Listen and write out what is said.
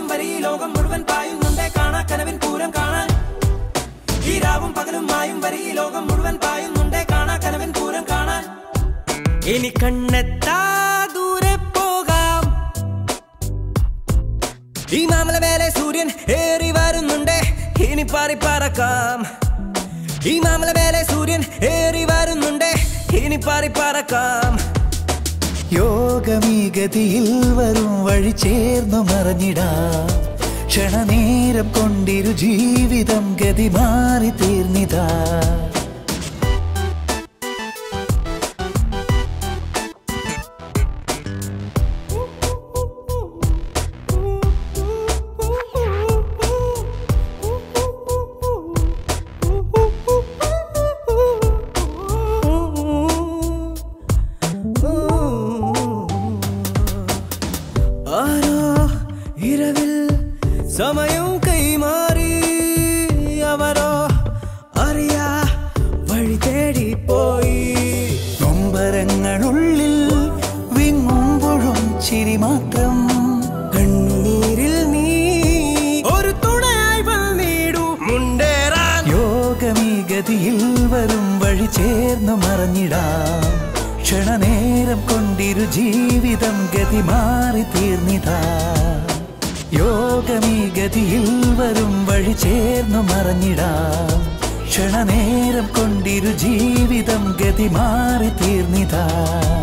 വരെ ഈ ലോകം മുഴുവൻ പായുന്നുണ്ടേ കാണാ കനവിൻ പൂരം കാണാൻ ഈ രാവും പകലും മായും വരെ ഈ ലോകം മുഴുവൻ പായുന്നുണ്ടേ കാണാ കനവിൻ പൂരം കാണാൻ ഇനി കണ്ണെത്താ ദൂരെ പോകാം ഈ മാമല മേലെ സൂര്യൻ ഏറി വരുന്നുണ്ടേ ഇനി പാറി പറക്കാം ഈ മാമല മേലെ സൂര്യൻ ഏറി വരുന്നുണ്ടേ ഇനി പാറി പറക്കാം യോഗമീ ഗതിയിൽ വരും വഴി ചേർന്നു മറഞ്ഞിടാം ക്ഷണനേരം കൊണ്ടിരു ജീവിതം ഗതി മാറി തീർന്നിതാ ആരോ ഇരവിൽ സമയം കൈമാറി അവരോ അറിയാ വഴി തേടിപ്പോയി നൊമ്പരങ്ങളുള്ളിൽ വിങ്ങുമ്പോഴും ചിരി മാത്രം കണ്ണുനീരിൽ നീ ഒരു തുണയായി വന്നിടൂ മുണ്ടേറാൻ യോഗമീ ഗതിയിൽ വരും വഴി ചേർന്നു മറഞ്ഞിടാം ക്ഷണനേരം കൊണ്ടിരു ജീവിതം ഗതി മാറി തീർന്നിതാ യോഗമീ ഗതിയിൽ വരും വഴി ചേർന്നു മറഞ്ഞിടാം ക്ഷണനേരം കൊണ്ടിരു ജീവിതം ഗതി മാറി തീർന്നിതാ